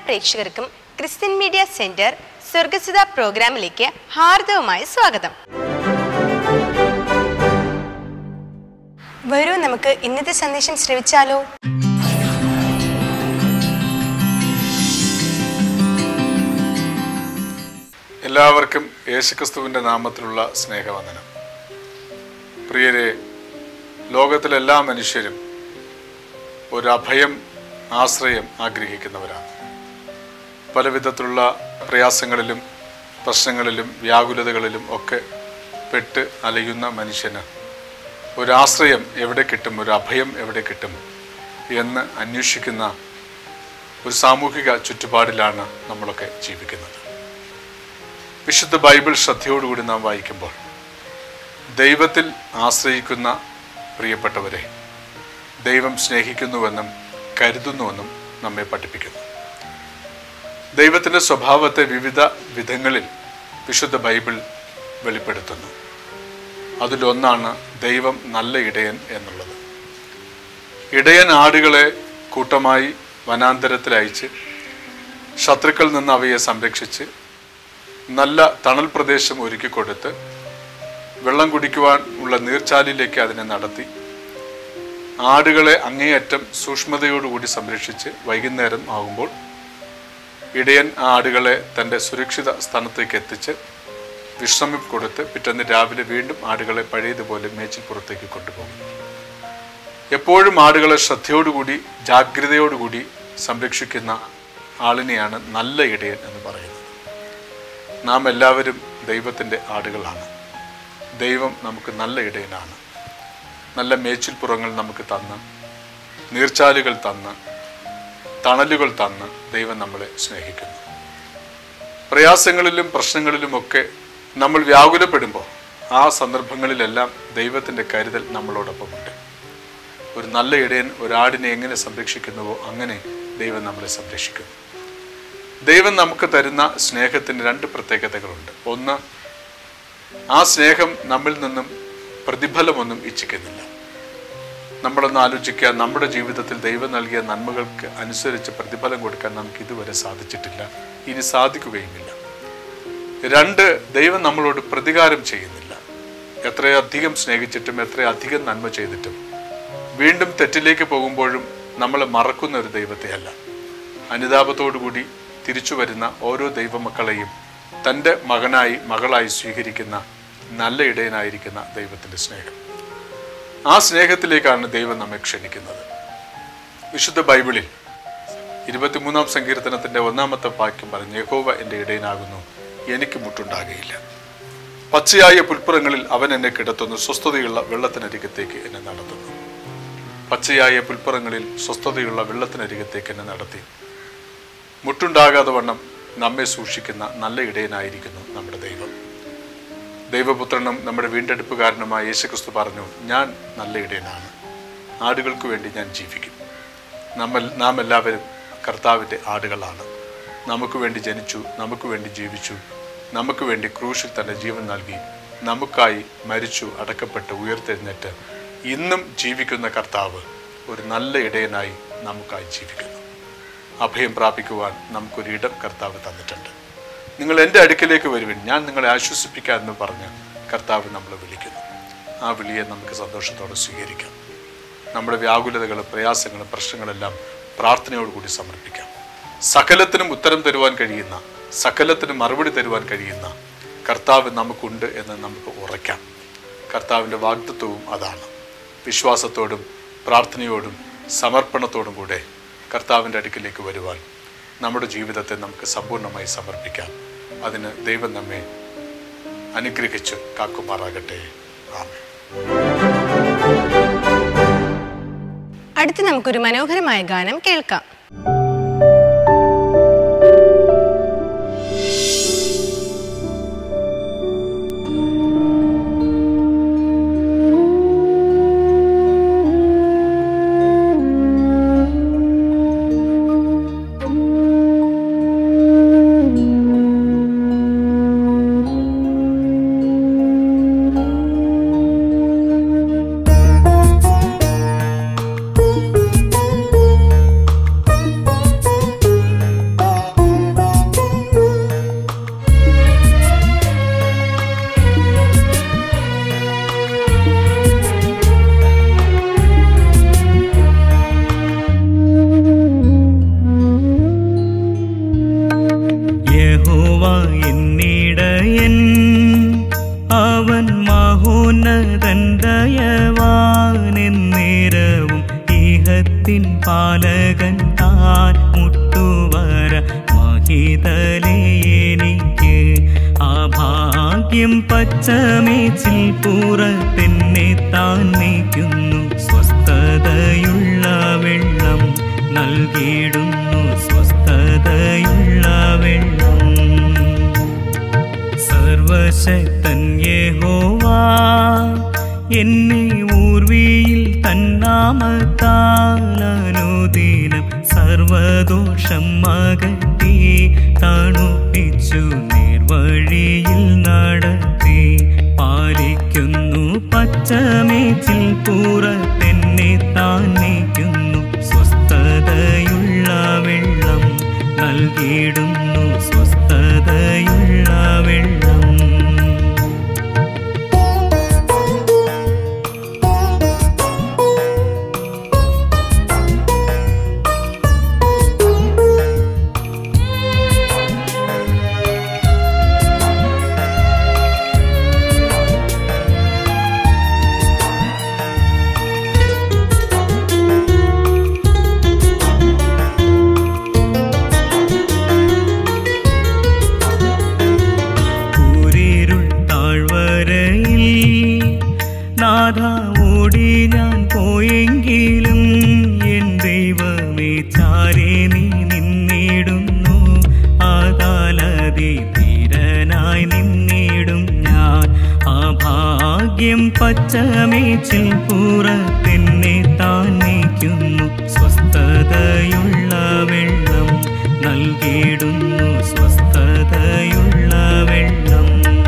പ്രേക്ഷകർക്കും Christian media centre സ്വർഗസിത പ്രോഗ്രാമിലേക്ക് ഹാർദവമായ സ്വാഗതം വരൂ നമുക്ക് ഇന്നത്തെ സന്ദേശം ശ്രവിച്ചാലോ എല്ലാവർക്കും യേശുക്രിസ്തുവിൻ്റെ നാമത്തിലുള്ള സ്നേഹവന്ദനം പ്രിയരെ ലോകത്തിലെ എല്ലാ മനുഷ്യരും ഒരു അഭയം ആശ്രയം ആഗ്രഹിക്കുന്നവരാണ് പല വിധത്തിലുള്ള പ്രയാസങ്ങളിലും പ്രശ്നങ്ങളിലും വ്യാകുലതകളിലും ഒക്കെ പെട്ട് അലയുന്ന മനുഷ്യന് ഒരു ആശ്രയം എവിടെ കിട്ടും ഒരു അഭയം എവിടെ കിട്ടും എന്ന് അന്വേഷിക്കുന്ന ഒരു സാമൂഹിക ചുറ്റുപാടിലാണ് നമ്മളൊക്കെ ജീവിക്കുന്നത് വിശുദ്ധ ബൈബിൾ ശ്രദ്ധയോടുകൂടി നാം വായിക്കുമ്പോൾ ദൈവത്തിൽ ആശ്രയിക്കുന്ന പ്രിയപ്പെട്ടവരെ ദൈവം സ്നേഹിക്കുന്നുവെന്നും കരുതുന്നുവെന്നും നമ്മെ പഠിപ്പിക്കുന്നു ദൈവത്തിൻ്റെ സ്വഭാവത്തെ വിവിധ വിധങ്ങളിൽ വിശുദ്ധ ബൈബിൾ വെളിപ്പെടുത്തുന്നു അതിലൊന്നാണ് ദൈവം നല്ല ഇടയൻ എന്നുള്ളത് ഇടയൻ ആടുകളെ കൂട്ടമായി വനാന്തരത്തിൽ അയച്ച് ശത്രുക്കളിൽ നിന്ന് അവയെ സംരക്ഷിച്ച് നല്ല തണൽ പ്രദേശം ഒരുക്കി കൊടുത്ത് വെള്ളം കുടിക്കുവാൻ ഉള്ള നീർച്ചാലിലേക്ക് അതിനെ നടത്തി ആടുകളെ അങ്ങേയറ്റം സൂക്ഷ്മതയോടുകൂടി സംരക്ഷിച്ച് വൈകുന്നേരം ആകുമ്പോൾ ഇടയൻ ആ ആടുകളെ തൻ്റെ സുരക്ഷിത സ്ഥാനത്തേക്ക് എത്തിച്ച് വിശ്രമം കൊടുത്ത് പിറ്റേന്ന് രാവിലെ വീണ്ടും ആടുകളെ പഴയതുപോലെ മേച്ചിൽ പുറത്തേക്ക് കൊണ്ടുപോകും എപ്പോഴും ആടുകളെ ശ്രദ്ധയോടുകൂടി ജാഗ്രതയോടുകൂടി സംരക്ഷിക്കുന്ന ആളിനെയാണ് നല്ല ഇടയൻ എന്ന് പറയുന്നത് നാം എല്ലാവരും ദൈവത്തിൻ്റെ ആടുകളാണ് ദൈവം നമുക്ക് നല്ല ഇടയനാണ് നല്ല മേച്ചിൽപ്പുറങ്ങൾ നമുക്ക് തന്ന് നീർച്ചാലുകൾ തന്ന് തണലുകൾ തന്ന് ദൈവം നമ്മളെ സ്നേഹിക്കുന്നു പ്രയാസങ്ങളിലും പ്രശ്നങ്ങളിലുമൊക്കെ നമ്മൾ വ്യാകുലപ്പെടുമ്പോൾ ആ സന്ദർഭങ്ങളിലെല്ലാം ദൈവത്തിൻ്റെ കരുതൽ നമ്മളോടൊപ്പമുണ്ട് ഒരു നല്ല ഇടയൻ ഒരാടിനെ എങ്ങനെ സംരക്ഷിക്കുന്നുവോ അങ്ങനെ ദൈവം നമ്മളെ സംരക്ഷിക്കുന്നു ദൈവം നമുക്ക് തരുന്ന സ്നേഹത്തിന് രണ്ട് പ്രത്യേകതകളുണ്ട് ഒന്ന് ആ സ്നേഹം നമ്മിൽ നിന്നും പ്രതിഫലമൊന്നും ഇച്ഛിക്കുന്നില്ല നമ്മളൊന്ന് ആലോചിക്കുക നമ്മുടെ ജീവിതത്തിൽ ദൈവം നൽകിയ നന്മകൾക്ക് അനുസരിച്ച് പ്രതിഫലം കൊടുക്കാൻ നമുക്ക് ഇതുവരെ സാധിച്ചിട്ടില്ല ഇനി സാധിക്കുകയുമില്ല രണ്ട് ദൈവം നമ്മളോട് പ്രതികാരം ചെയ്യുന്നില്ല എത്രയധികം സ്നേഹിച്ചിട്ടും എത്രയധികം നന്മ ചെയ്തിട്ടും വീണ്ടും തെറ്റിലേക്ക് പോകുമ്പോഴും നമ്മളെ മറക്കുന്ന ഒരു ദൈവത്തെയല്ല അനുതാപത്തോടുകൂടി തിരിച്ചു വരുന്ന ഓരോ ദൈവമക്കളെയും തൻ്റെ മകനായി മകളായി സ്വീകരിക്കുന്ന നല്ല ഇടയനായിരിക്കുന്ന ദൈവത്തിൻ്റെ സ്നേഹം ആ സ്നേഹത്തിലേക്കാണ് ദൈവം നമ്മെ ക്ഷണിക്കുന്നത് വിശുദ്ധ ബൈബിളിൽ ഇരുപത്തിമൂന്നാം സങ്കീർത്തനത്തിൻ്റെ ഒന്നാമത്തെ വാക്യം പറഞ്ഞ് യഹോവ എൻ്റെ ഇടയനാകുന്നു എനിക്ക് മുട്ടുണ്ടാകുകയില്ല പച്ചയായ പുൽപ്പുറങ്ങളിൽ അവൻ എന്നെ കിടത്തുന്നു സ്വസ്ഥതയുള്ള വെള്ളത്തിനരികത്തേക്ക് എന്നെ നടത്തുന്നു പച്ചയായ പുൽപ്പുറങ്ങളിൽ സ്വസ്ഥതയുള്ള വെള്ളത്തിനരികത്തേക്ക് എന്നെ നടത്തി മുട്ടുണ്ടാകാതെ വണ്ണം നമ്മെ സൂക്ഷിക്കുന്ന നല്ല ഇടയനായിരിക്കുന്നു നമ്മുടെ ദൈവം ദൈവപുത്രനും നമ്മുടെ വീണ്ടെടുപ്പുകാരനുമായ യേശുക്രിസ്തു പറഞ്ഞു ഞാൻ നല്ല ഇടയനാണ് ആടുകൾക്ക് വേണ്ടി ഞാൻ ജീവിക്കും നമ്മൾ നാം എല്ലാവരും കർത്താവിൻ്റെ ആടുകളാണ് നമുക്ക് വേണ്ടി ജനിച്ചു നമുക്ക് വേണ്ടി ജീവിച്ചു നമുക്ക് വേണ്ടി ക്രൂശിൽ തൻ്റെ ജീവൻ നൽകി നമുക്കായി മരിച്ചു അടക്കപ്പെട്ട് ഉയർത്തെഴുന്നേറ്റ് ഇന്നും ജീവിക്കുന്ന കർത്താവ് ഒരു നല്ല ഇടയനായി നമുക്കായി ജീവിക്കുന്നു അഭയം പ്രാപിക്കുവാൻ നമുക്കൊരിടം കർത്താവ് തന്നിട്ടുണ്ട് നിങ്ങൾ എൻ്റെ അടുക്കലേക്ക് വരുവിൻ ഞാൻ നിങ്ങളെ ആശ്വസിപ്പിക്കാമെന്ന് പറഞ്ഞ് കർത്താവ് നമ്മളെ വിളിക്കുന്നു ആ വിളിയെ നമുക്ക് സന്തോഷത്തോടെ സ്വീകരിക്കാം നമ്മുടെ വ്യാകുലതകളും പ്രയാസങ്ങളും പ്രശ്നങ്ങളെല്ലാം പ്രാർത്ഥനയോടുകൂടി സമർപ്പിക്കാം സകലത്തിനും ഉത്തരം തരുവാൻ കഴിയുന്ന സകലത്തിനും മറുപടി തരുവാൻ കഴിയുന്ന കർത്താവ് നമുക്കുണ്ട് എന്ന് നമുക്ക് ഉറയ്ക്കാം കർത്താവിൻ്റെ വാഗ്ദത്വവും അതാണ് വിശ്വാസത്തോടും പ്രാർത്ഥനയോടും സമർപ്പണത്തോടും കൂടെ കർത്താവിൻ്റെ അടുക്കിലേക്ക് വരുവാൻ നമ്മുടെ ജീവിതത്തെ നമുക്ക് സമ്പൂർണ്ണമായി സമർപ്പിക്കാം അതിന് ദൈവം നമ്മെ അനുഗ്രഹിച്ച് കാക്കുമാറാകട്ടെ ആമേൻ അടുത്ത് നമുക്കൊരു മനോഹരമായ ഗാനം കേൾക്കാം ും പാലകൻ താൻ മുട്ടുവര മഹിതലേ എനിക്ക് ആ ഭാഗ്യം പച്ചമേച്ചിൽ പുറത്തെന്നെ താൻ നീക്കുന്നു സ്വസ്ഥതയുള്ള വെള്ളം നൽകിയിടുന്നു സ്വസ്ഥതയുള്ള വെള്ളം സർവശക്തൻ യഹോവാ എന്നെ ഊർവിയിൽ തന്നാമത്താലനുദിനം സർവദോഷം അകറ്റി തണുപ്പിച്ചു നേർവഴിയിൽ നടത്തി പാലിക്കുന്നു പച്ചമേച്ചിൽ പുറത്തെന്നെ താൻ നീക്കുന്നു സ്വസ്ഥതയുള്ള വെള്ളം നൽകിയിടുന്നു സ്വസ്ഥതയുള്ള വെള്ളം കൂരിരുൾ താഴ്വരയിൽ നാഥ ഓടി ഞാൻ പോയെങ്കിലും എൻ ദൈവമേ ചാരെ നീ നിന്നിടുന്നു ആകാലതി ധീരനായി നിന്നിടും ഞാൻ ആ ഭാഗ്യം പച്ചമേച്ചിൽ പുറത്തെന്നെ താൻ നീക്കുന്നു സ്വസ്ഥതയുള്ള വെള്ളം നൽകിയിടുന്നു സ്വസ്ഥതയുള്ള വെള്ളം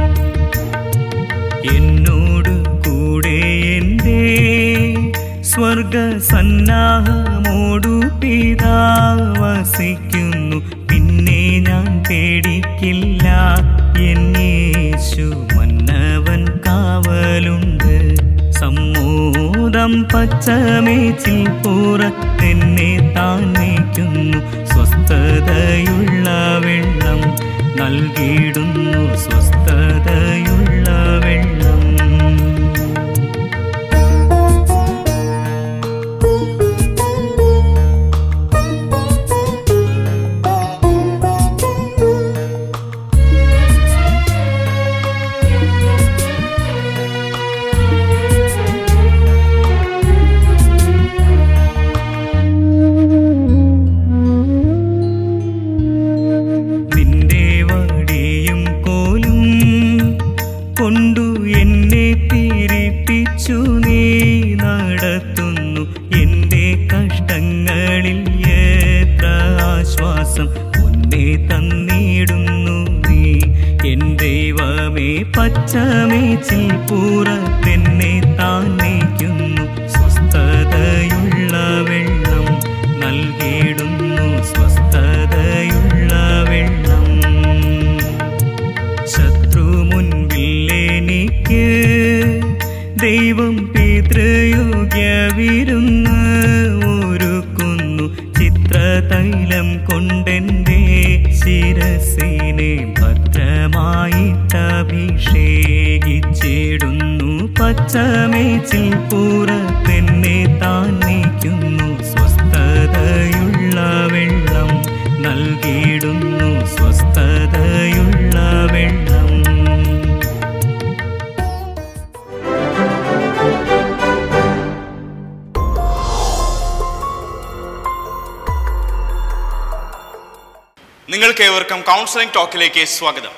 എന്നോട് കൂടെ എൻ്റെ സ്വർഗ സന്നാഹമോടു പിതാവസിക്കുന്നു പിന്നെ ഞാൻ പേടിക്കില്ല എന്നേശു മന്നവൻ കാവലുണ്ട് സമ്മോദം പച്ചമേച്ചിൽ പുറത്തെന്നെ താൻ നീക്കുന്നു സ്വസ്ഥതയുള്ള വെള്ളം നൽകിയിടുന്നു സ്വസ്ഥതയുള്ള വെള്ളം നിന്റെ വടിയും കോലും കൊണ്ടു എന്നെ തിരിപ്പിച്ചു നീ നടത്തുന്നു എൻ്റെ കഷ്ടങ്ങളിൽ എത്ര ആശ്വാസം ഒന്നേ തന്നിടുന്നു നീ എൻ ദൈവമേ പച്ചമേച്ചിൽ പുറത്തെന്നെ താൻ നീക്കുന്നു സ്വസ്ഥതയുള്ള വെള്ളം നൽകിയിടുന്നു സ്വസ്ഥതയുള്ള വെള്ളം ശത്രു മുൻപിൽ എനിക്ക് ദൈവം പിതൃയോഗ്യ വിരുന്ന് ഒരുക്കുന്നു ചിത്രതൈലം കൊണ്ടെൻ്റെ ശിരസിനെ ഭദ്രമായിട്ടഭിഷേകിച്ചിടുന്നു പച്ചമേച്ചിൽ പുറത്തെന്നെ താൻ നീക്കുന്നു സ്വസ്ഥതയുള്ള വെള്ളം നൽകിയിടുന്നു സ്വസ്ഥതയുള്ള വെള്ളം നിങ്ങൾക്ക് ഏവർക്കും കൗൺസിലിംഗ് ടോക്കിലേക്ക് സ്വാഗതം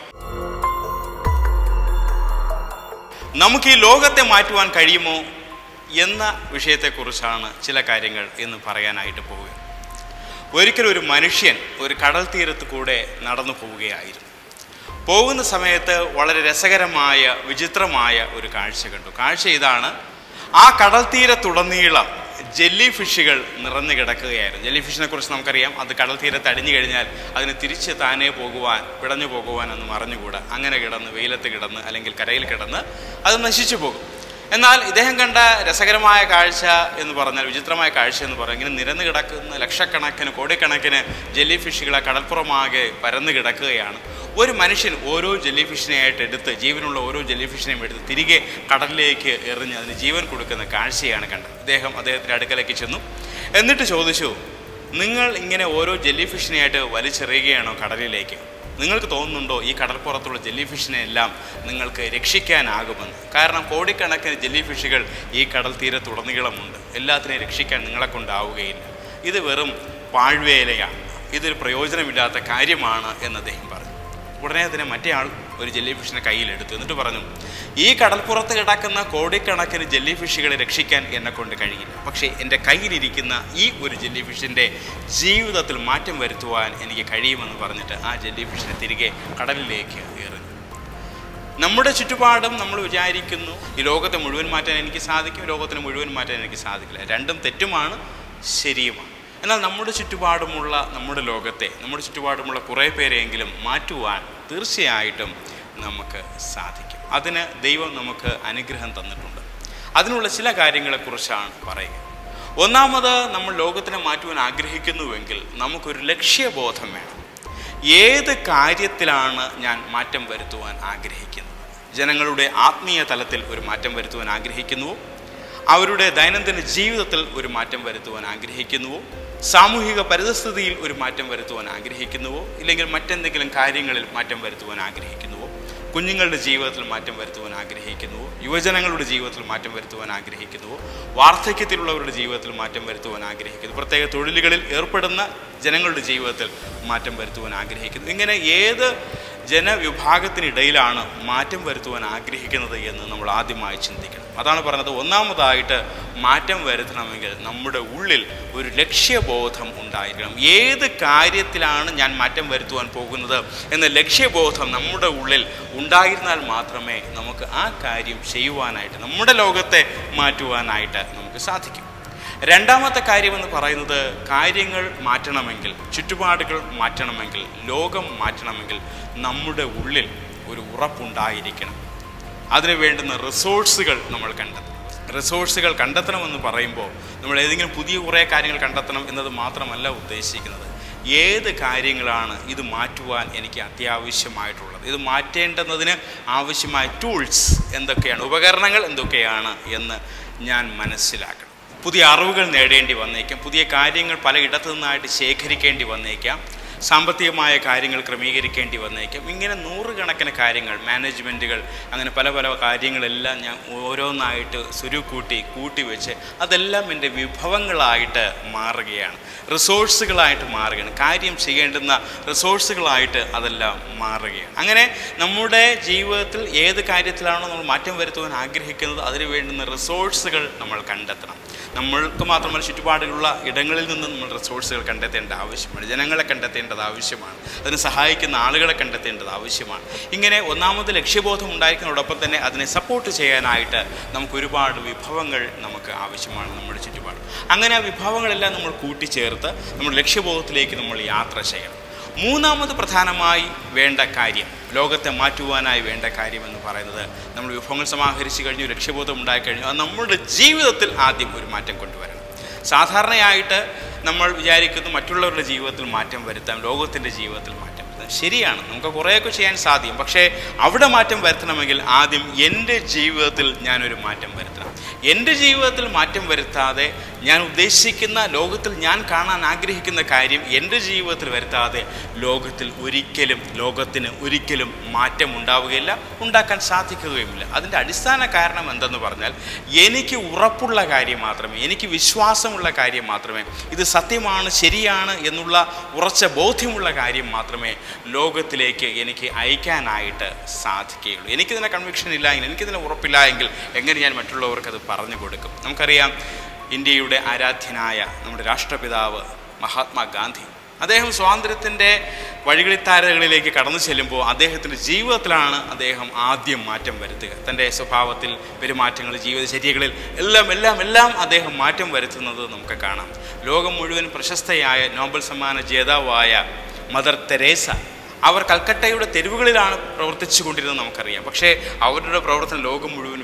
നമുക്ക് ഈ ലോകത്തെ മാറ്റുവാൻ കഴിയുമോ എന്ന വിഷയത്തെക്കുറിച്ചാണ് ചില കാര്യങ്ങൾ ഇന്ന് പറയാനായിട്ട് പോവുക ഒരിക്കലും ഒരു മനുഷ്യൻ ഒരു കടൽ തീരത്ത് കൂടെ നടന്നു പോവുകയായിരുന്നു പോകുന്ന സമയത്ത് വളരെ രസകരമായ വിചിത്രമായ ഒരു കാഴ്ച കണ്ടു കാഴ്ച ഇതാണ് ആ കടൽ തീരത്തുടനീളം ജെല്ലി ഫിഷുകൾ നിറഞ്ഞു കിടക്കുകയായിരുന്നു ജെല്ലി ഫിഷിനെ കുറിച്ച് നമുക്കറിയാം അത് കടൽ തീരത്ത് അടിഞ്ഞു കഴിഞ്ഞാൽ അതിന് തിരിച്ച് താനേ പോകുവാൻ പിടഞ്ഞു പോകുവാൻ ഒന്നും അറിഞ്ഞുകൂടാ അങ്ങനെ കിടന്ന് വെയിലത്ത് കിടന്ന് അല്ലെങ്കിൽ കരയിൽ കിടന്ന് അത് നശിച്ചു പോകും എന്നാൽ ഇദ്ദേഹം കണ്ട രസകരമായ കാഴ്ച എന്ന് പറഞ്ഞാൽ വിചിത്രമായ കാഴ്ച എന്ന് പറഞ്ഞാൽ ഇങ്ങനെ നിരന്ന് കിടക്കുന്ന ലക്ഷക്കണക്കിന് കോടിക്കണക്കിന് ജെല്ലി ഫിഷുകളെ കടൽപ്പുറമാകെ പരന്ന് കിടക്കുകയാണ് ഒരു മനുഷ്യൻ ഓരോ ജെല്ലി ഫിഷിനെയായിട്ട് എടുത്ത് ജീവനുള്ള ഓരോ ജെല്ലി ഫിഷിനെയും എടുത്ത് തിരികെ കടലിലേക്ക് എറിഞ്ഞ് അതിന് ജീവൻ കൊടുക്കുന്ന കാഴ്ചയാണ് കണ്ടത് അദ്ദേഹം അദ്ദേഹത്തിൻ്റെ അടുക്കലേക്ക് ചെന്നു എന്നിട്ട് ചോദിച്ചു നിങ്ങൾ ഇങ്ങനെ ഓരോ ജെല്ലി ഫിഷിനെയായിട്ട് വലിച്ചെറിയുകയാണോ കടലിലേക്ക് നിങ്ങൾക്ക് തോന്നുന്നുണ്ടോ ഈ കടൽപ്പുറത്തുള്ള ജെല്ലി ഫിഷിനെ എല്ലാം നിങ്ങൾക്ക് രക്ഷിക്കാനാകുമെന്ന് കാരണം കോടിക്കണക്കിന് ജെല്ലി ഫിഷുകൾ ഈ കടൽ തീരത്തുടനീളമുണ്ട് എല്ലാത്തിനെയും രക്ഷിക്കാൻ നിങ്ങളെ കൊണ്ടാവുകയില്ല ഇത് വെറും പാഴ്വേലയാണ് ഇതൊരു പ്രയോജനമില്ലാത്ത കാര്യമാണ് എന്ന് അദ്ദേഹം പറഞ്ഞു ഉടനെ തന്നെ മറ്റേ ആൾ ഒരു ജെല്ലി ഫിഷിനെ കയ്യിലെടുത്തു എന്നിട്ട് പറഞ്ഞു ഈ കടൽപ്പുറത്ത് കിടക്കുന്ന കോടിക്കണക്കിന് ജെല്ലി ഫിഷുകളെ രക്ഷിക്കാൻ എന്നെ കൊണ്ട് കഴിയില്ല പക്ഷേ എൻ്റെ കയ്യിലിരിക്കുന്ന ഈ ഒരു ജെല്ലി ഫിഷിൻ്റെ ജീവിതത്തിൽ മാറ്റം വരുത്തുവാൻ എനിക്ക് കഴിയുമെന്ന് പറഞ്ഞിട്ട് ആ ജെല്ലി ഫിഷിനെ തിരികെ കടലിലേക്ക് എറിഞ്ഞു നമ്മുടെ ചുറ്റുപാടും നമ്മൾ വിചാരിക്കുന്നു ഈ ലോകത്തെ മുഴുവൻ മാറ്റാൻ എനിക്ക് സാധിക്കും ലോകത്തിന് മുഴുവൻ മാറ്റാൻ എനിക്ക് സാധിക്കില്ല രണ്ടും തെറ്റുമാണ് ശരിയുമാണ് എന്നാൽ നമ്മുടെ ചുറ്റുപാടുമുള്ള നമ്മുടെ ലോകത്തെ നമ്മുടെ ചുറ്റുപാടുമുള്ള കുറേ പേരെയെങ്കിലും മാറ്റുവാൻ തീർച്ചയായിട്ടും നമുക്ക് സാധിക്കും അതിന് ദൈവം നമുക്ക് അനുഗ്രഹം തന്നിട്ടുണ്ട് അതിനുള്ള ചില കാര്യങ്ങളെക്കുറിച്ചാണ് പറയുക ഒന്നാമത് നമ്മൾ ലോകത്തിനെ മാറ്റുവാൻ ആഗ്രഹിക്കുന്നുവെങ്കിൽ നമുക്കൊരു ലക്ഷ്യബോധം വേണം ഏത് കാര്യത്തിലാണ് ഞാൻ മാറ്റം വരുത്തുവാൻ ആഗ്രഹിക്കുന്നത് ജനങ്ങളുടെ ആത്മീയ തലത്തിൽ ഒരു മാറ്റം വരുത്തുവാൻ ആഗ്രഹിക്കുന്നുവോ അവരുടെ ദൈനംദിന ജീവിതത്തിൽ ഒരു മാറ്റം വരുത്തുവാൻ ആഗ്രഹിക്കുന്നുവോ സാമൂഹിക പരിതസ്ഥിതിയിൽ ഒരു മാറ്റം വരുത്തുവാൻ ആഗ്രഹിക്കുന്നുവോ ഇല്ലെങ്കിൽ മറ്റെന്തെങ്കിലും കാര്യങ്ങളിൽ മാറ്റം വരുത്തുവാൻ ആഗ്രഹിക്കുന്നുവോ കുഞ്ഞുങ്ങളുടെ ജീവിതത്തിൽ മാറ്റം വരുത്തുവാൻ ആഗ്രഹിക്കുന്നുവോ യുവജനങ്ങളുടെ ജീവിതത്തിൽ മാറ്റം വരുത്തുവാൻ ആഗ്രഹിക്കുന്നുവോ വാർദ്ധക്യത്തിലുള്ളവരുടെ ജീവിതത്തിൽ മാറ്റം വരുത്തുവാൻ ആഗ്രഹിക്കുന്നു പ്രത്യേക തൊഴിലുകളിൽ ഏർപ്പെടുന്ന ജനങ്ങളുടെ ജീവിതത്തിൽ മാറ്റം വരുത്തുവാൻ ആഗ്രഹിക്കുന്നു ഇങ്ങനെ ഏത് ജനവിഭാഗത്തിനിടയിലാണ് മാറ്റം വരുത്തുവാൻ ആഗ്രഹിക്കുന്നത് എന്ന് നമ്മൾ ആദ്യമായി ചിന്തിക്കണം അതാണ് പറഞ്ഞത് ഒന്നാമതായിട്ട് മാറ്റം വരുത്തണമെങ്കിൽ നമ്മുടെ ഉള്ളിൽ ഒരു ലക്ഷ്യബോധം ഉണ്ടായിരിക്കണം ഏത് കാര്യത്തിലാണ് ഞാൻ മാറ്റം വരുത്തുവാൻ പോകുന്നത് എന്ന ലക്ഷ്യബോധം നമ്മുടെ ഉള്ളിൽ ഉണ്ടായിരുന്നാൽ മാത്രമേ നമുക്ക് ആ കാര്യം ചെയ്യുവാനായിട്ട് നമ്മുടെ ലോകത്തെ മാറ്റുവാനായിട്ട് നമുക്ക് സാധിക്കും രണ്ടാമത്തെ കാര്യമെന്ന് പറയുന്നത് കാര്യങ്ങൾ മാറ്റണമെങ്കിൽ ചുറ്റുപാടുകൾ മാറ്റണമെങ്കിൽ ലോകം മാറ്റണമെങ്കിൽ നമ്മുടെ ഉള്ളിൽ ഒരു ഉറപ്പുണ്ടായിരിക്കണം അതിന് വേണ്ടുന്ന റിസോഴ്സുകൾ നമ്മൾ കണ്ടെത്തണം റിസോഴ്സുകൾ കണ്ടെത്തണമെന്ന് പറയുമ്പോൾ നമ്മൾ ഏതെങ്കിലും പുതിയ കുറേ കാര്യങ്ങൾ കണ്ടെത്തണം എന്നത് മാത്രമല്ല ഉദ്ദേശിക്കുന്നത് ഏത് കാര്യങ്ങളാണ് ഇത് മാറ്റുവാൻ എനിക്ക് അത്യാവശ്യമായിട്ടുള്ളത് ഇത് മാറ്റേണ്ടുന്നതിന് ആവശ്യമായ ടൂൾസ് എന്തൊക്കെയാണ് ഉപകരണങ്ങൾ എന്തൊക്കെയാണ് എന്ന് ഞാൻ മനസ്സിലാക്കണം പുതിയ അറിവുകൾ നേടേണ്ടി വന്നേക്കാം പുതിയ കാര്യങ്ങൾ പലയിടത്തു നിന്നായിട്ട് ശേഖരിക്കേണ്ടി വന്നേക്കാം സാമ്പത്തികമായ കാര്യങ്ങൾ ക്രമീകരിക്കേണ്ടി വന്നേക്കാം ഇങ്ങനെ നൂറുകണക്കിന് കാര്യങ്ങൾ മാനേജ്മെൻറ്റുകൾ അങ്ങനെ പല പല കാര്യങ്ങളെല്ലാം ഞാൻ ഓരോന്നായിട്ട് സുരുക്കൂട്ടി കൂട്ടി വെച്ച് അതെല്ലാം എൻ്റെ വിഭവങ്ങളായിട്ട് മാറുകയാണ് റിസോഴ്സുകളായിട്ട് മാറുകയാണ് കാര്യം ചെയ്യേണ്ടുന്ന റിസോഴ്സുകളായിട്ട് അതെല്ലാം മാറുകയാണ് അങ്ങനെ നമ്മുടെ ജീവിതത്തിൽ ഏത് കാര്യത്തിലാണോ നമ്മൾ മാറ്റം വരുത്തുവാൻ ആഗ്രഹിക്കുന്നത് അതിന് വേണ്ടുന്ന റിസോഴ്സുകൾ നമ്മൾ കണ്ടെത്തണം നമ്മൾക്ക് മാത്രമല്ല ചുറ്റുപാടുകളുള്ള ഇടങ്ങളിൽ നിന്ന് നമ്മൾ റിസോഴ്സുകൾ കണ്ടെത്തേണ്ട ആവശ്യമാണ് ജനങ്ങളെ കണ്ടെത്തേണ്ടത് ആവശ്യമാണ് അതിന് സഹായിക്കുന്ന ആളുകളെ കണ്ടെത്തേണ്ടത് ആവശ്യമാണ് ഇങ്ങനെ ഒന്നാമത് ലക്ഷ്യബോധം ഉണ്ടായിരിക്കുന്നതോടൊപ്പം തന്നെ അതിനെ സപ്പോർട്ട് ചെയ്യാനായിട്ട് നമുക്ക് ഒരുപാട് വിഭവങ്ങൾ നമുക്ക് ആവശ്യമാണ് നമ്മുടെ ചുറ്റുപാട് അങ്ങനെ ആ വിഭവങ്ങളെല്ലാം നമ്മൾ കൂട്ടിച്ചേർത്ത് നമ്മുടെ ലക്ഷ്യബോധത്തിലേക്ക് നമ്മൾ യാത്ര ചെയ്യണം മൂന്നാമത് പ്രധാനമായി വേണ്ട കാര്യം ലോകത്തെ മാറ്റുവാനായി വേണ്ട കാര്യം എന്ന് പറയുന്നത് നമ്മൾ വിഭവങ്ങൾ സമാഹരിച്ച് കഴിഞ്ഞു ലക്ഷ്യബോധം ഉണ്ടായി കഴിഞ്ഞു അത് നമ്മുടെ ജീവിതത്തിൽ ആദ്യം ഒരു മാറ്റം കൊണ്ടുവരണം സാധാരണയായിട്ട് നമ്മൾ വിചാരിക്കുന്നു മറ്റുള്ളവരുടെ ജീവിതത്തിൽ മാറ്റം വരുത്താം ലോകത്തിൻ്റെ ജീവിതത്തിൽ മാറ്റം വരുത്താം ശരിയാണ് നമുക്ക് കുറേയൊക്കെ ചെയ്യാൻ സാധിക്കും പക്ഷേ അവിടെ മാറ്റം വരുത്തണമെങ്കിൽ ആദ്യം എൻ്റെ ജീവിതത്തിൽ ഞാനൊരു മാറ്റം വരുത്തണം എൻ്റെ ജീവിതത്തിൽ മാറ്റം വരുത്താതെ ഞാൻ ഉദ്ദേശിക്കുന്ന ലോകത്തിൽ ഞാൻ കാണാൻ ആഗ്രഹിക്കുന്ന കാര്യം എൻ്റെ ജീവിതത്തിൽ വരുത്താതെ ലോകത്തിൽ ഒരിക്കലും ലോകത്തിന് ഒരിക്കലും മാറ്റം ഉണ്ടാവുകയില്ല ഉണ്ടാക്കാൻ സാധിക്കുകയുമില്ല അതിൻ്റെ അടിസ്ഥാന കാരണം എന്തെന്ന് പറഞ്ഞാൽ എനിക്ക് ഉറപ്പുള്ള കാര്യം മാത്രമേ എനിക്ക് വിശ്വാസമുള്ള കാര്യം മാത്രമേ ഇത് സത്യമാണ് ശരിയാണ് എന്നുള്ള ഉറച്ച ബോധ്യമുള്ള കാര്യം മാത്രമേ ലോകത്തിലേക്ക് എനിക്ക് അയക്കാനായിട്ട് സാധിക്കുകയുള്ളൂ എനിക്കിതിനെ കൺവിക്ഷൻ ഇല്ല എങ്കിൽ എനിക്കിതിനെ ഉറപ്പില്ല എങ്കിൽ എങ്ങനെ ഞാൻ മറ്റുള്ളവർക്ക് അത് പറഞ്ഞു കൊടുക്കും നമുക്കറിയാം ഇന്ത്യയുടെ ആരാധ്യനായ നമ്മുടെ രാഷ്ട്രപിതാവ് മഹാത്മാഗാന്ധി അദ്ദേഹം സ്വാതന്ത്ര്യത്തിൻ്റെ വഴികളിത്താരകളിലേക്ക് കടന്നു ചെല്ലുമ്പോൾ അദ്ദേഹത്തിൻ്റെ ജീവിതത്തിലാണ് അദ്ദേഹം ആദ്യം മാറ്റം വരുത്തുക തൻ്റെ സ്വഭാവത്തിൽ പെരുമാറ്റങ്ങൾ ജീവിതചര്യകളിൽ എല്ലാം എല്ലാം എല്ലാം അദ്ദേഹം മാറ്റം വരുത്തുന്നത് നമുക്ക് കാണാം ലോകം മുഴുവൻ പ്രശസ്തയായ നോബൽ സമ്മാന ജേതാവായ മദർ തെരേസ അവർ കൽക്കട്ടയുടെ തെരുവുകളിലാണ് പ്രവർത്തിച്ചു കൊണ്ടിരുന്നത് നമുക്കറിയാം പക്ഷേ അവരുടെ പ്രവർത്തനം ലോകം മുഴുവൻ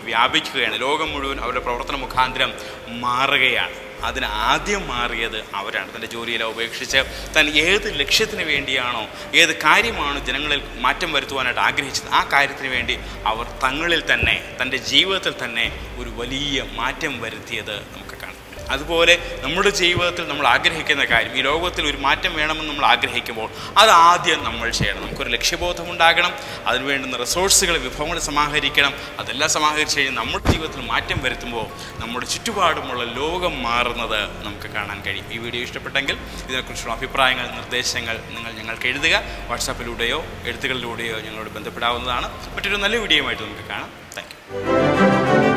വ്യാപിക്കുകയാണ് ലോകം മുഴുവൻ അവരുടെ പ്രവർത്തന മുഖാന്തരം മാറുകയാണ് അതിന് ആദ്യം മാറിയത് അവരാണ് തൻ്റെ ജോലിയെല്ലാം ഉപേക്ഷിച്ച് താൻ ഏത് ലക്ഷ്യത്തിന് വേണ്ടിയാണോ ഏത് കാര്യമാണോ ജനങ്ങളിൽ മാറ്റം വരുത്തുവാനായിട്ട് ആഗ്രഹിച്ചത് ആ കാര്യത്തിന് വേണ്ടി അവർ തങ്ങളിൽ തന്നെ തൻ്റെ ജീവിതത്തിൽ തന്നെ ഒരു വലിയ മാറ്റം വരുത്തിയത് നമുക്ക് കാണാം അതുപോലെ നമ്മുടെ ജീവിതത്തിൽ നമ്മൾ ആഗ്രഹിക്കുന്ന കാര്യം ഈ ലോകത്തിൽ ഒരു മാറ്റം വേണമെന്ന് നമ്മൾ ആഗ്രഹിക്കുമ്പോൾ അത് ആദ്യം നമ്മൾ ചെയ്യണം നമുക്കൊരു ലക്ഷ്യബോധം ഉണ്ടാകണം അതിന് വേണ്ടുന്ന റിസോഴ്സുകൾ വിഭവങ്ങൾ സമാഹരിക്കണം അതെല്ലാം സമാഹരിച്ച് കഴിഞ്ഞ് നമ്മുടെ ജീവിതത്തിൽ മാറ്റം വരുത്തുമ്പോൾ നമ്മുടെ ചുറ്റുപാടുമുള്ള ലോകം മാറുന്നത് നമുക്ക് കാണാൻ കഴിയും ഈ വീഡിയോ ഇഷ്ടപ്പെട്ടെങ്കിൽ ഇതിനെക്കുറിച്ചുള്ള അഭിപ്രായങ്ങൾ നിർദ്ദേശങ്ങൾ നിങ്ങൾ ഞങ്ങൾക്ക് എഴുതുക വാട്സാപ്പിലൂടെയോ എഴുത്തുകളിലൂടെയോ ഞങ്ങളോട് ബന്ധപ്പെടാവുന്നതാണ് മറ്റൊരു നല്ല വീഡിയോയുമായിട്ട് നമുക്ക് കാണാം താങ്ക് യു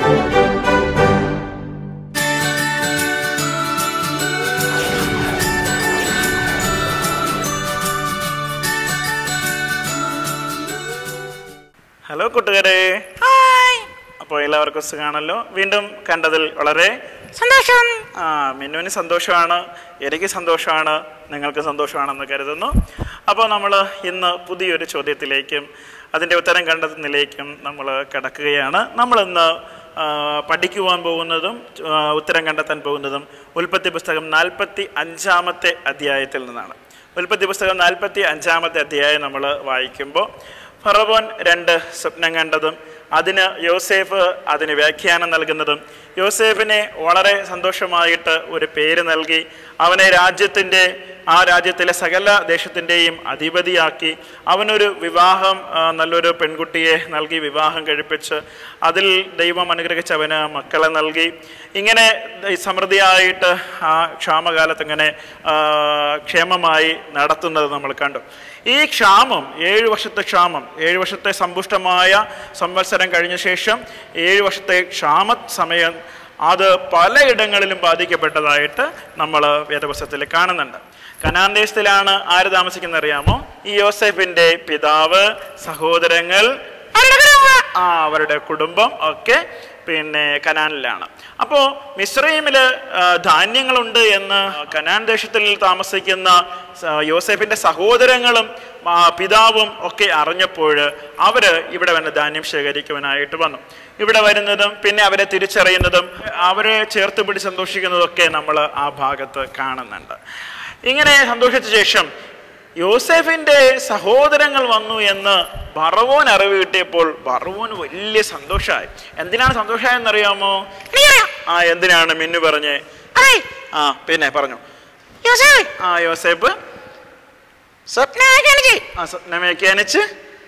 ഹലോ കൂട്ടുകാരെ അപ്പോൾ എല്ലാവർക്കും സുഖമാണല്ലോ വീണ്ടും കണ്ടതിൽ വളരെ സന്തോഷം ആ മിന്നുവിന് സന്തോഷമാണ് എനിക്ക് സന്തോഷമാണ് നിങ്ങൾക്ക് സന്തോഷമാണെന്ന് കരുതുന്നു അപ്പോൾ നമ്മൾ ഇന്ന് പുതിയൊരു ചോദ്യത്തിലേക്കും അതിൻ്റെ ഉത്തരം കണ്ടെത്തുന്നതിലേക്കും നമ്മൾ കിടക്കുകയാണ് നമ്മളിന്ന് ആ, പഠിക്കുവാൻ പോകുന്നതും ആ, ഉത്തരം കണ്ടെത്താൻ പോകുന്നതും ഉൽപ്പത്തി പുസ്തകം നാൽപ്പത്തി അഞ്ചാമത്തെ അധ്യായത്തിൽ നിന്നാണ് ഉൽപ്പത്തി പുസ്തകം നാൽപ്പത്തി അഞ്ചാമത്തെ അധ്യായം നമ്മൾ വായിക്കുമ്പോൾ ഫറവോൻ രണ്ട് സ്വപ്നം കണ്ടതും അതിന് യോസേഫ് അതിന് വ്യാഖ്യാനം നൽകുന്നതും യോസേഫിനെ വളരെ സന്തോഷമായിട്ട് ഒരു പേര് നൽകി അവനെ രാജ്യത്തിൻ്റെ ആ രാജ്യത്തിലെ സകല ദേശത്തിൻ്റെയും അധിപതിയാക്കി അവനൊരു വിവാഹം ആ, നല്ലൊരു പെൺകുട്ടിയെ നൽകി വിവാഹം കഴിപ്പിച്ച് അതിൽ ദൈവം അനുഗ്രഹിച്ച് അവന് മക്കളെ നൽകി ഇങ്ങനെ ഈ സമൃദ്ധിയായിട്ട് ആ ക്ഷാമകാലത്ത് ഇങ്ങനെ ആ, ക്ഷേമമായി നടത്തുന്നത് നമ്മൾ കണ്ടു ഈ ക്ഷാമം ഏഴ് വർഷത്തെ ക്ഷാമം ഏഴ് വർഷത്തെ സമ്പുഷ്ടമായ സംവത്സരം കഴിഞ്ഞ ശേഷം ഏഴ് വർഷത്തെ ക്ഷാമ സമയം അത് പലയിടങ്ങളിലും ബാധിക്കപ്പെട്ടതായിട്ട് നമ്മൾ വേദപുസ്തകത്തിൽ കാണുന്നുണ്ട് കനാൻ ദേശത്തിലാണ് ആര് താമസിക്കുന്നത് അറിയാമോ ഈ യോസെഫിന്റെ പിതാവ് സഹോദരങ്ങൾ ആ അവരുടെ കുടുംബം ഒക്കെ പിന്നെ കനാനിലാണ് അപ്പോൾ മിശ്രൈമില് ആ, ധാന്യങ്ങളുണ്ട് എന്ന് കനാൻ ദേശത്തിൽ താമസിക്കുന്ന സ- യോസേഫിന്റെ സഹോദരങ്ങളും ആ, പിതാവും ഒക്കെ അറിഞ്ഞപ്പോൾ അവര് ഇവിടെ വന്ന് ധാന്യം ശേഖരിക്കുവാനായിട്ട് വന്നു ഇവിടെ വരുന്നതും പിന്നെ അവരെ തിരിച്ചറിയുന്നതും അവരെ ചേർത്ത് പിടിച്ച് സന്തോഷിക്കുന്നതൊക്കെ നമ്മൾ ആ ഭാഗത്ത് കാണുന്നുണ്ട് ഇങ്ങനെ സന്തോഷിച്ച ശേഷം യോസെഫിന്റെ സഹോദരങ്ങൾ വന്നു എന്ന് ബറവോൻ അറിവ് കിട്ടിയപ്പോൾ ബറവോന് വലിയ സന്തോഷമായി എന്തിനാണ് സന്തോഷമായെന്നറിയാമോ ആ എന്തിനാണ് മിന്നു പറഞ്ഞേ ആ പിന്നെ പറഞ്ഞു ആ യോസേഫ് ആ സ്വപ്നം വ്യാഖ്യാനിച്ച്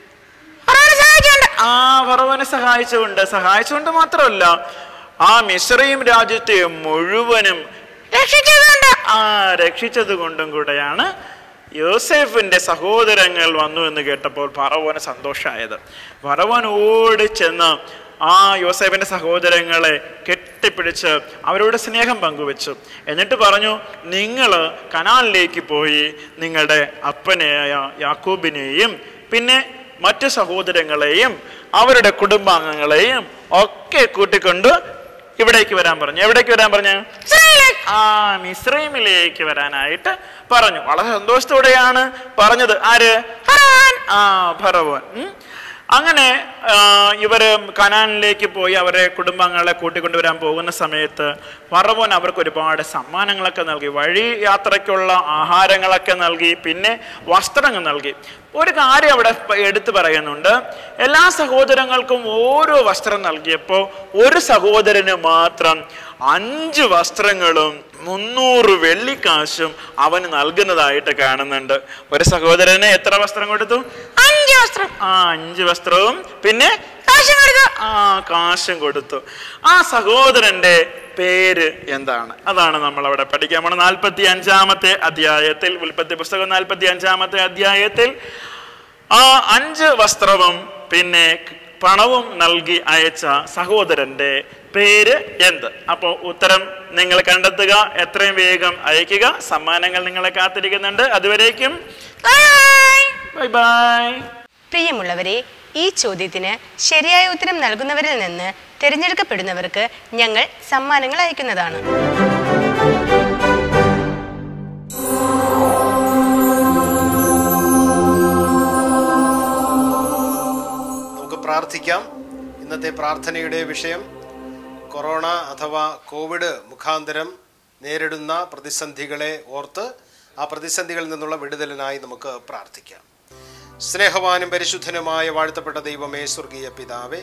ആ ഫറവനെ സഹായിച്ചുകൊണ്ട് സഹായിച്ചുകൊണ്ട് മാത്രമല്ല ആ മിശ്രയും രാജ്യത്തെ മുഴുവനും രക്ഷിച്ചതുകൊണ്ട് ആ രക്ഷിച്ചത് കൊണ്ടും കൂടെയാണ് യോസേഫിന്റെ സഹോദരങ്ങൾ വന്നു എന്ന് കേട്ടപ്പോൾ ഫറവോന് സന്തോഷമായത് ഫറവോൻ ഓടി ചെന്ന് ആ യോസേഫിന്റെ സഹോദരങ്ങളെ കെട്ടിപ്പിടിച്ച് അവരോട് സ്നേഹം പങ്കുവെച്ചു എന്നിട്ട് പറഞ്ഞു നിങ്ങൾ കനാലിലേക്ക് പോയി നിങ്ങളുടെ അപ്പനെയായ യാക്കൂബിനെയും പിന്നെ മറ്റു സഹോദരങ്ങളെയും അവരുടെ കുടുംബാംഗങ്ങളെയും ഒക്കെ കൂട്ടിക്കൊണ്ട് ഇവിടേക്ക് വരാൻ പറഞ്ഞു എവിടേക്ക് വരാൻ പറഞ്ഞു ആ മിശ്രൈമിലേക്ക് വരാനായിട്ട് പറഞ്ഞു വളരെ സന്തോഷത്തോടെയാണ് പറഞ്ഞത് ആര് ഫറവോൻ. ആ ഫറവോൻ ഉം. അങ്ങനെ ആ, ഇവര് കനാനിലേക്ക് പോയി അവരെ കുടുംബാംഗങ്ങളെ കൂട്ടിക്കൊണ്ടുവരാൻ പോകുന്ന സമയത്ത് ഫറവോൻ അവർക്ക് ഒരുപാട് സമ്മാനങ്ങളൊക്കെ നൽകി വഴി യാത്രയ്ക്കുള്ള ആഹാരങ്ങളൊക്കെ നൽകി പിന്നെ വസ്ത്രങ്ങൾ നൽകി ഒരു കാര്യം അവിടെ പ- എടുത്തു പറയുന്നുണ്ട് എല്ലാ സഹോദരങ്ങൾക്കും ഓരോ വസ്ത്രം നൽകിയപ്പോൾ ഒരു സഹോദരന് മാത്രം അഞ്ച് വസ്ത്രങ്ങളും മുന്നൂറ് വെള്ളിക്കാശും അവന് നൽകുന്നതായിട്ട് കാണുന്നുണ്ട് ഒരു സഹോദരന് എത്ര വസ്ത്രം കൊടുത്തു അഞ്ച് വസ്ത്രം ആ അഞ്ച് വസ്ത്രവും പിന്നെ കാശും കൊടുത്തു ആ കാശും കൊടുത്തു ആ സഹോദരന്റെ പേര് എന്താണ് അതാണ് നമ്മൾ അവിടെ പഠിക്കാൻ പോണത് നാൽപ്പത്തി അഞ്ചാമത്തെ അധ്യായത്തിൽ ഉൽപ്പത്തി പുസ്തകം നാൽപ്പത്തി അഞ്ചാമത്തെ അധ്യായത്തിൽ ആ അഞ്ച് വസ്ത്രവും പിന്നെ പണവും നൽകി അയച്ച സഹോദരന്റെ പേര് എന്ത് അപ്പോൾ ഉത്തരം നിങ്ങൾ കണ്ടെത്തുക എത്രയും വേഗം അയക്കുക സമ്മാനങ്ങൾ നിങ്ങളെ കാത്തിരിക്കുന്നുണ്ട് അതുവരേക്കും ബൈ ബൈ പ്രിയമുള്ളവരെ ഈ ചോദ്യത്തിന് ശരിയായ ഉത്തരം നൽകുന്നവരിൽ നിന്ന് തിരഞ്ഞെടുക്കപ്പെടുന്നവർക്ക് ഞങ്ങൾ സമ്മാനങ്ങൾ അയക്കുന്നതാണ് നമുക്ക് പ്രാർത്ഥിക്കാം ഇന്നത്തെ ഇന്നത്തെ പ്രാർത്ഥനയുടെ വിഷയം കൊറോണ അഥവാ കോവിഡ് മുഖാന്തരം നേരിടുന്ന പ്രതിസന്ധികളെ ഓർത്ത് ആ പ്രതിസന്ധികളിൽ നിന്നുള്ള വിടുതലിനായി നമുക്ക് പ്രാർത്ഥിക്കാം സ്നേഹവാനും പരിശുദ്ധനുമായ വാഴ്ത്തപ്പെട്ട ദൈവമേ സ്വർഗീയ പിതാവേ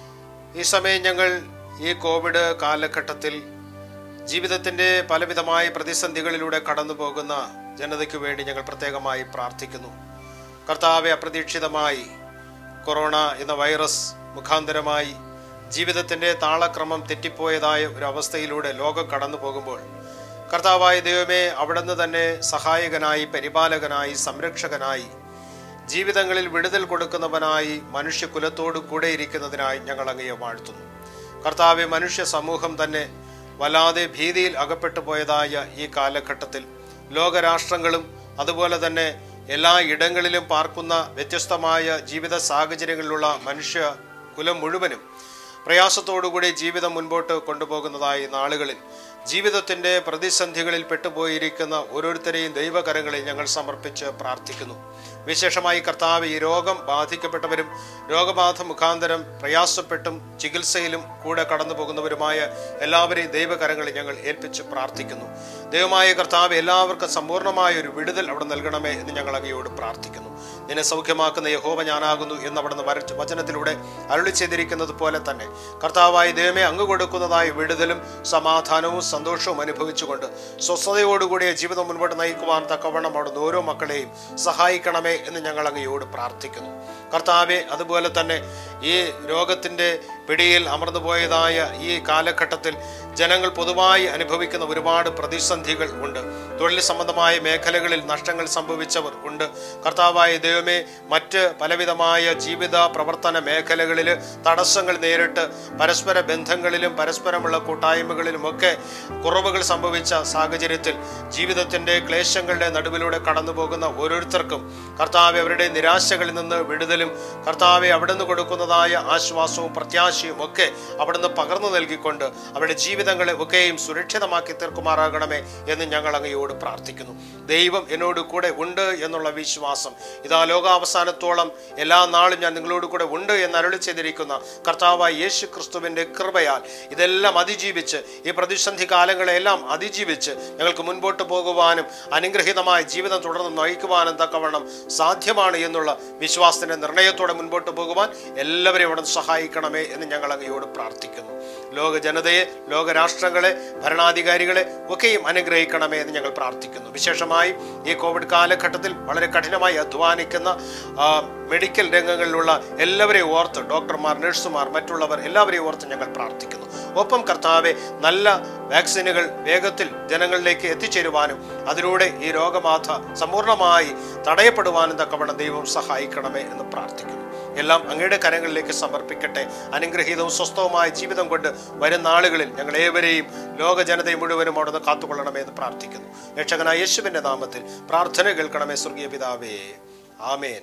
ഈ സമയം ഞങ്ങൾ ഈ കോവിഡ് കാലഘട്ടത്തിൽ ജീവിതത്തിൻ്റെ പലവിധമായ പ്രതിസന്ധികളിലൂടെ കടന്നു പോകുന്ന ജനതയ്ക്ക് വേണ്ടി ഞങ്ങൾ പ്രത്യേകമായി പ്രാർത്ഥിക്കുന്നു കർത്താവെ അപ്രതീക്ഷിതമായി കൊറോണ എന്ന വൈറസ് മുഖാന്തരമായി ജീവിതത്തിൻ്റെ താളക്രമം തെറ്റിപ്പോയതായ ഒരു അവസ്ഥയിലൂടെ ലോകം കടന്നു പോകുമ്പോൾ കർത്താവായ ദൈവമേ അവിടുന്ന് തന്നെ സഹായകനായി പരിപാലകനായി സംരക്ഷകനായി ജീവിതങ്ങളിൽ വിടുതൽ കൊടുക്കുന്നവനായി മനുഷ്യകുലത്തോടു കൂടെ ഇരിക്കുന്നതിനായി ഞങ്ങൾ അങ്ങയെ വാഴ്ത്തുന്നു കർത്താവെ മനുഷ്യ സമൂഹം തന്നെ വല്ലാതെ ഭീതിയിൽ അകപ്പെട്ടു പോയതായ ഈ കാലഘട്ടത്തിൽ ലോകരാഷ്ട്രങ്ങളും അതുപോലെ തന്നെ എല്ലാ ഇടങ്ങളിലും പാർക്കുന്ന വ്യത്യസ്തമായ ജീവിത സാഹചര്യങ്ങളിലുള്ള മനുഷ്യ കുലം മുഴുവനും പ്രയാസത്തോടുകൂടി ജീവിതം മുൻപോട്ട് കൊണ്ടുപോകുന്നതായി നാളുകളിൽ ജീവിതത്തിന്റെ പ്രതിസന്ധികളിൽ പെട്ടുപോയിരിക്കുന്ന ഓരോരുത്തരെയും ദൈവകരങ്ങളിൽ ഞങ്ങൾ സമർപ്പിച്ച് പ്രാർത്ഥിക്കുന്നു വിശേഷമായി കർത്താവ് ഈ രോഗം ബാധിക്കപ്പെട്ടവരും രോഗബാധ മുഖാന്തരം പ്രയാസപ്പെട്ടും ചികിത്സയിലും കൂടെ കടന്നു പോകുന്നവരുമായ എല്ലാവരെയും ദൈവകരങ്ങളിൽ ഞങ്ങൾ ഏൽപ്പിച്ച് പ്രാർത്ഥിക്കുന്നു ദൈവമായ കർത്താവ് എല്ലാവർക്കും സമ്പൂർണ്ണമായ ഒരു വിടുതൽ അവിടെ നൽകണമേ എന്ന് ഞങ്ങൾ അങ്ങയോട് പ്രാർത്ഥിക്കുന്നു നിന്നെ സൗഖ്യമാക്കുന്ന യഹോവ ഞാനാകുന്നു എന്ന് അവിടുന്ന് വരച്ച് വചനത്തിലൂടെ അരുളി ചെയ്തിരിക്കുന്നത് പോലെ തന്നെ കർത്താവായ ദൈവമേ അങ്ങ് കൊടുക്കുന്നതായ വിടുതലും സമാധാനവും സന്തോഷവും അനുഭവിച്ചുകൊണ്ട് സ്വസ്ഥതയോടുകൂടിയ ജീവിതം മുൻപോട്ട് നയിക്കുവാൻ തക്കവണ്ണം അവിടുന്ന് ഓരോ മക്കളെയും സഹായിക്കണമേ എന്ന് ഞങ്ങൾ അങ്ങയോട് പ്രാർത്ഥിക്കുന്നു കർത്താവെ അതുപോലെ തന്നെ ഈ രോഗത്തിൻ്റെ പിടിയിൽ അമർന്നു പോയതായ ഈ കാലഘട്ടത്തിൽ ജനങ്ങൾ പൊതുവായി അനുഭവിക്കുന്ന ഒരുപാട് പ്രതിസന്ധികൾ ഉണ്ട് തൊഴിൽ സംബന്ധമായ മേഖലകളിൽ നഷ്ടങ്ങൾ സംഭവിച്ചവർ ഉണ്ട് കർത്താവായ ദൈവമേ മറ്റ് പലവിധമായ ജീവിത പ്രവർത്തന മേഖലകളിൽ തടസ്സങ്ങൾ നേരിട്ട് പരസ്പര ബന്ധങ്ങളിലും പരസ്പരമുള്ള കൂട്ടായ്മകളിലുമൊക്കെ കുറവുകൾ സംഭവിച്ച സാഹചര്യത്തിൽ ജീവിതത്തിൻ്റെ ക്ലേശങ്ങളുടെ നടുവിലൂടെ കടന്നു പോകുന്ന ഓരോരുത്തർക്കും കർത്താവ് അവരുടെ നിരാശകളിൽ നിന്ന് വിടുതലും കർത്താവെ അവിടുന്ന് കൊടുക്കുന്നതായ ആശ്വാസവും പ്രത്യാശയും ഒക്കെ അവിടുന്ന് പകർന്നു നൽകിക്കൊണ്ട് അവരുടെ ജീവിതങ്ങളെ ഒക്കെയും സുരക്ഷിതമാക്കി തീർക്കുമാറാകണമേ എന്ന് ഞങ്ങൾ അങ്ങയോട് പ്രാർത്ഥിക്കുന്നു ദൈവം എന്നോട് കൂടെ ഉണ്ട് എന്നുള്ള വിശ്വാസം ഇതാ ലോകാവസാനത്തോളം എല്ലാ നാളും ഞാൻ നിങ്ങളോട് കൂടെ ഉണ്ട് എന്ന് അരുളി ചെയ്തിരിക്കുന്ന കർത്താവായ യേശു ക്രിസ്തുവിൻ്റെ കൃപയാൽ ഇതെല്ലാം അതിജീവിച്ച് ഈ പ്രതിസന്ധി കാലങ്ങളെല്ലാം അതിജീവിച്ച് ഞങ്ങൾക്ക് മുൻപോട്ട് പോകുവാനും അനുഗ്രഹീതമായ ജീവിതം തുടർന്ന് നയിക്കുവാനും തക്കവണ്ണം സാധ്യമാണ് എന്നുള്ള വിശ്വാസത്തിന്റെ നിർണയത്തോടെ മുൻപോട്ട് പോകുവാൻ എല്ലാവരെയും അവിടെ സഹായിക്കണമേ എന്ന് ഞങ്ങൾ അങ്ങയോട് പ്രാർത്ഥിക്കുന്നു ലോക ജനതയെ ലോകരാഷ്ട്രങ്ങളെ ഭരണാധികാരികളെ ഒക്കെയും അനുഗ്രഹിക്കണമേ എന്ന് ഞങ്ങൾ പ്രാർത്ഥിക്കുന്നു വിശേഷമായി ഈ കോവിഡ് കാലഘട്ടത്തിൽ വളരെ കഠിനമായി അധ്വാനിക്കുന്ന ആ, മെഡിക്കൽ രംഗങ്ങളിലുള്ള എല്ലാവരെയും ഓർത്ത് ഡോക്ടർമാർ നഴ്സുമാർ മറ്റുള്ളവർ എല്ലാവരെയും ഓർത്ത് ഞങ്ങൾ പ്രാർത്ഥിക്കുന്നു ഒപ്പം കർത്താവെ നല്ല വാക്സിനുകൾ വേഗത്തിൽ ജനങ്ങളിലേക്ക് എത്തിച്ചേരുവാനും അതിലൂടെ ഈ രോഗബാധ സമ്പൂർണ്ണമായി തടയപ്പെടുവാനും തക്കവണ്ണം ദൈവം സഹായിക്കണമേ എന്ന് പ്രാർത്ഥിക്കുന്നു എല്ലാം അങ്ങയുടെ കരങ്ങളിലേക്ക് സമർപ്പിക്കട്ടെ അനുഗ്രഹീതവും സ്വസ്ഥവുമായ ജീവിതം കൊണ്ട് വരും നാളുകളിൽ ഞങ്ങൾ ഏവരെയും ലോക ജനതയെ മുഴുവനും അവിടുന്ന് കാത്തുകൊള്ളണമേ എന്ന് പ്രാർത്ഥിക്കുന്നു രക്ഷകനായ യേശുവിന്റെ നാമത്തിൽ പ്രാർത്ഥന കേൾക്കണമേ സ്വർഗീയ പിതാവേ ആമേൻ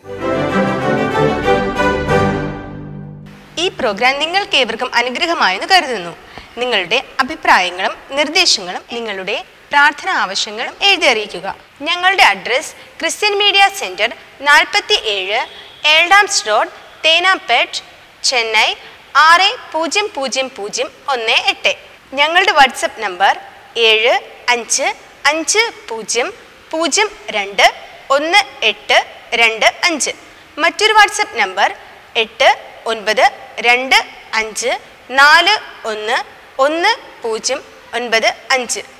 ഈ പ്രോഗ്രാം നിങ്ങൾക്ക് ഏവർക്കും അനുഗ്രഹമായെന്ന് കരുതുന്നു നിങ്ങളുടെ അഭിപ്രായങ്ങളും നിർദ്ദേശങ്ങളും നിങ്ങളുടെ പ്രാർത്ഥന ആവശ്യങ്ങളും എഴുതി അറിയിക്കുക ഞങ്ങളുടെ അഡ്രസ് ക്രിസ്ത്യൻ മീഡിയ സെന്റർ നാൽപ്പത്തി ഏഴ് ഏഴാംസ് റോഡ് തേനാപ്പേട്ട് ചെന്നൈ ആറ് പൂജ്യം പൂജ്യം പൂജ്യം ഒന്ന് എട്ട് ഞങ്ങളുടെ വാട്സപ്പ് നമ്പർ ഏഴ് അഞ്ച് അഞ്ച് പൂജ്യം പൂജ്യം രണ്ട് ഒന്ന് എട്ട് രണ്ട് അഞ്ച് മറ്റൊരു വാട്സപ്പ് നമ്പർ എട്ട് ഒൻപത് രണ്ട് അഞ്ച് നാല് ഒന്ന് ഒന്ന് പൂജ്യം ഒൻപത് അഞ്ച്